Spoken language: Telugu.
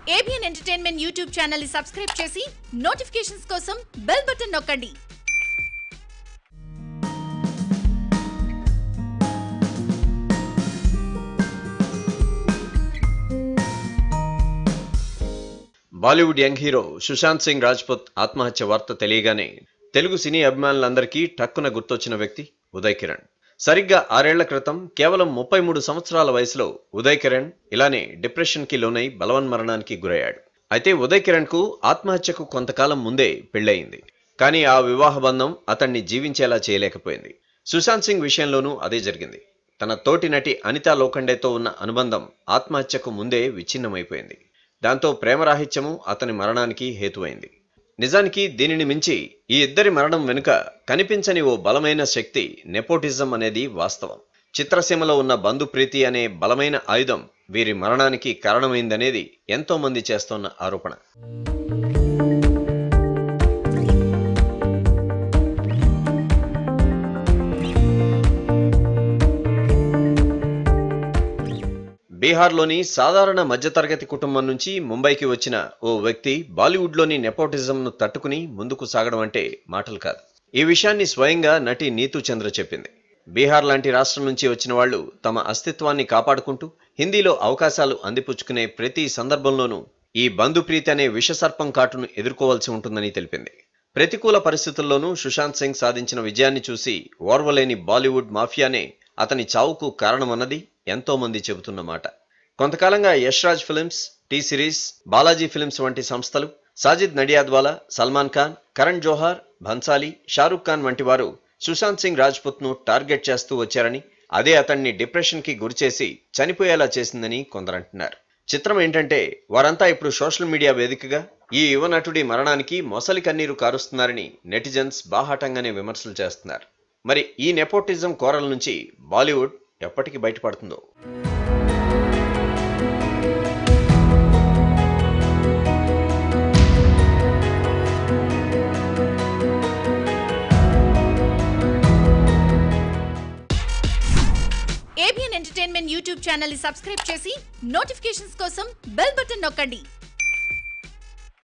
ఏబిఎన్ ఎంటర్టైన్మెంట్ యూట్యూబ్ ఛానల్ ని సబ్స్క్రైబ్ చేసి నోటిఫికేషన్స్ కోసం బెల్ బటన్ నొక్కండి Bollywood young hero Sushant Singh Rajput ఆత్మహత్య వార్త తెలియగానే తెలుగు సినీ అభిమానులందరికీ టక్కున గుర్తొచ్చిన వ్యక్తి ఉదయ్ కిరణ్ సరిగ్గా ఆరేళ్ల క్రితం కేవలం ముప్పై మూడు సంవత్సరాల వయసులో ఉదయ్ కిరణ్ ఇలానే డిప్రెషన్కి లోనై బలవన్మరణానికి గురయ్యాడు అయితే ఉదయ్ కిరణ్కు ఆత్మహత్యకు కొంతకాలం ముందే పెళ్ళయింది కానీ ఆ వివాహ బంధం అతన్ని జీవించేలా చేయలేకపోయింది సుశాంత్ సింగ్ విషయంలోనూ అదే జరిగింది తన తోటి నటి అనితా లోఖండేతో ఉన్న అనుబంధం ఆత్మహత్యకు ముందే విచ్ఛిన్నమైపోయింది దాంతో ప్రేమరాహిత్యము అతని మరణానికి హేతువైంది నిజానికి దీనిని మించి ఈ ఇద్దరి మరణం వెనుక కనిపించని ఓ బలమైన శక్తి నెపోటిజం అనేది వాస్తవం చిత్రసీమలో ఉన్న బంధుప్రీతి అనే బలమైన ఆయుధం వీరి మరణానికి కారణమైందనేది ఎంతో మంది చేస్తోన్న ఆరోపణ బీహార్లోని సాధారణ మధ్యతరగతి కుటుంబం నుంచి ముంబైకి వచ్చిన ఓ వ్యక్తి బాలీవుడ్లోని నెపోటిజంను తట్టుకుని ముందుకు సాగడం అంటే మాటలు కాదు ఈ విషయాన్ని స్వయంగా నటి నీతు చంద్ర చెప్పింది బీహార్ లాంటి రాష్ట్రం నుంచి వచ్చిన వాళ్ళు తమ అస్తిత్వాన్ని కాపాడుకుంటూ హిందీలో అవకాశాలు అందిపుచ్చుకునే ప్రతి సందర్భంలోనూ ఈ బంధుప్రీతి అనే విషసర్పం కాటును ఎదుర్కోవాల్సి ఉంటుందని తెలిపింది ప్రతికూల పరిస్థితుల్లోనూ సుశాంత్ సింగ్ సాధించిన విజయాన్ని చూసి ఓర్వలేని బాలీవుడ్ మాఫియానే అతని చావుకు కారణమన్నది ఎంతో మంది చెబుతున్న మాట కొంతకాలంగా Yash Raj films T series Balaji films వంటి సంస్థలు సాజిద్ నడియాద్వాలా సల్మాన్ ఖాన్ కరణ్ జోహార్ భన్సాలి షారుఖ్ ఖాన్ వంటి వారు సుశాంత్ సింగ్ రాజ్పుత్ ను టార్గెట్ చేస్తూ వచ్చారని అదే అతన్ని డిప్రెషన్ కి గురిచేసి చనిపోయేలా చేసిందని కొందరంటున్నారు చిత్రం ఏంటంటే వారంతా ఇప్పుడు సోషల్ మీడియా వేదికగా ఈ యువ నటుడి మరణానికి మొసలి కన్నీరు కారుస్తున్నారని నెటిజన్స్ బాహాటంగానే విమర్శలు చేస్తున్నారు మరి ఈ నెపోటిజం కోరల నుంచి బాలీవుడ్ ఎప్పటికి బయటపడుతుందో ఏబిఎన్ ఎంటర్టైన్మెంట్ యూట్యూబ్ ఛానల్ ని సబ్స్క్రైబ్ చేసి నోటిఫికేషన్స్ కోసం బెల్ బటన్ నొక్కండి